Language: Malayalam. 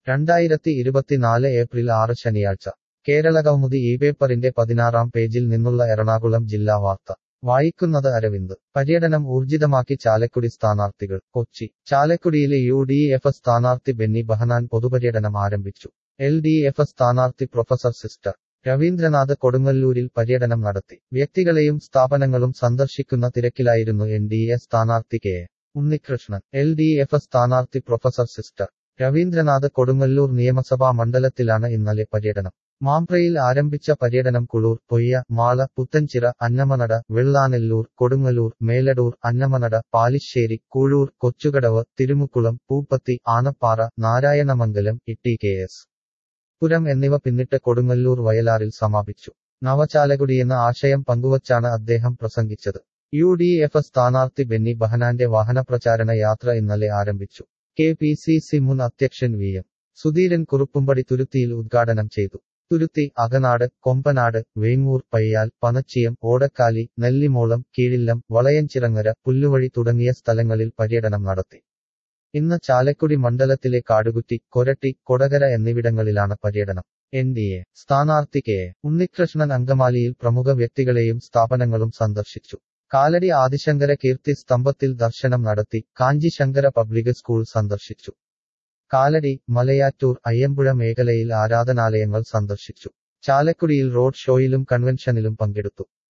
രണ്ടായിരത്തി ഇരുപത്തിനാല് ഏപ്രിൽ ആറ് ശനിയാഴ്ച കേരളകൗമുദി ഈ പേപ്പറിന്റെ പതിനാറാം പേജിൽ നിന്നുള്ള എറണാകുളം ജില്ലാ വാർത്ത വായിക്കുന്നത് അരവിന്ദ് പര്യടനം ഊർജിതമാക്കി ചാലക്കുടി സ്ഥാനാർത്ഥികൾ കൊച്ചി ചാലക്കുടിയിലെ യു ഡി എഫ് സ്ഥാനാർത്ഥി ബെന്നി ബഹനാൻ പൊതുപര്യടനം ആരംഭിച്ചു എൽ ഡി എഫ് സ്ഥാനാർത്ഥി പ്രൊഫസർ സിസ്റ്റർ രവീന്ദ്രനാഥ് കൊടുങ്ങല്ലൂരിൽ പര്യടനം നടത്തി വ്യക്തികളെയും സ്ഥാപനങ്ങളും സന്ദർശിക്കുന്ന തിരക്കിലായിരുന്നു എൻ ഡി എ സ്ഥാനാർത്ഥി K A. Unnikrishnan L D F സ്ഥാനാർത്ഥി പ്രൊഫസർ സിസ്റ്റർ രവീന്ദ്രനാഥ് കൊടുങ്ങല്ലൂർ നിയമസഭാ മണ്ഡലത്തിലാണ് ഇന്നലെ പര്യടനം മാമ്പ്രയിൽ ആരംഭിച്ച പര്യടനം കുളൂർ പൊയ്യ മാള പുത്തൻചിറ അന്നമനട വെള്ളാനെല്ലൂർ കൊടുങ്ങല്ലൂർ മേലടൂർ അന്നമനട പാലിശ്ശേരി കൂഴൂർ കൊച്ചുകടവ് തിരുമുക്കുളം പൂപ്പത്തി ആനപ്പാറ നാരായണമംഗലം ഇട്ടി കെ എസ് പുരം എന്നിവ പിന്നിട്ട് കൊടുങ്ങല്ലൂർ വയലാറിൽ സമാപിച്ചു നവചാലക്കുടിയെന്ന ആശയം പങ്കുവച്ചാണ് അദ്ദേഹം പ്രസംഗിച്ചത് യു ഡി എഫ് സ്ഥാനാർത്ഥി ബെന്നി ബഹനാന്റെ വാഹനപ്രചാരണ യാത്ര ഇന്നലെ ആരംഭിച്ചു കെ പി സി സി മുൻ അധ്യക്ഷൻ വി എം സുധീരൻ കുറുപ്പുംപടി തുരുത്തിയിൽ ഉദ്ഘാടനം ചെയ്തു തുരുത്തി അകനാട് കൊമ്പനാട് വേങ്ങൂർ പയ്യാൽ പനച്ചിയം ഓടക്കാലി നെല്ലിമോളം കീഴില്ലം വളയഞ്ചിറങ്ങര പുല്ലുവഴി തുടങ്ങിയ സ്ഥലങ്ങളിൽ പര്യടനം നടത്തി ഇന്ന് ചാലക്കുടി മണ്ഡലത്തിലെ കാടുകുറ്റി കൊരട്ടി കൊടകര എന്നിവിടങ്ങളിലാണ് പര്യടനം എൻ ഡി എ സ്ഥാനാർത്ഥി കെ എ. ഉണ്ണികൃഷ്ണൻ അങ്കമാലിയിൽ പ്രമുഖ വ്യക്തികളെയും സ്ഥാപനങ്ങളും സന്ദർശിച്ചു കാലടി ആദിശങ്കര കീർത്തി സ്തംഭത്തിൽ ദർശനം നടത്തി കാഞ്ചി ശങ്കര പബ്ലിക് സ്കൂൾ സന്ദർശിച്ചു കാലടി മലയാറ്റൂർ അയ്യമ്പുഴ മേഖലയിൽ ആരാധനാലയങ്ങൾ സന്ദർശിച്ചു ചാലക്കുടിയിൽ റോഡ് ഷോയിലും കൺവെൻഷനിലും പങ്കെടുത്തു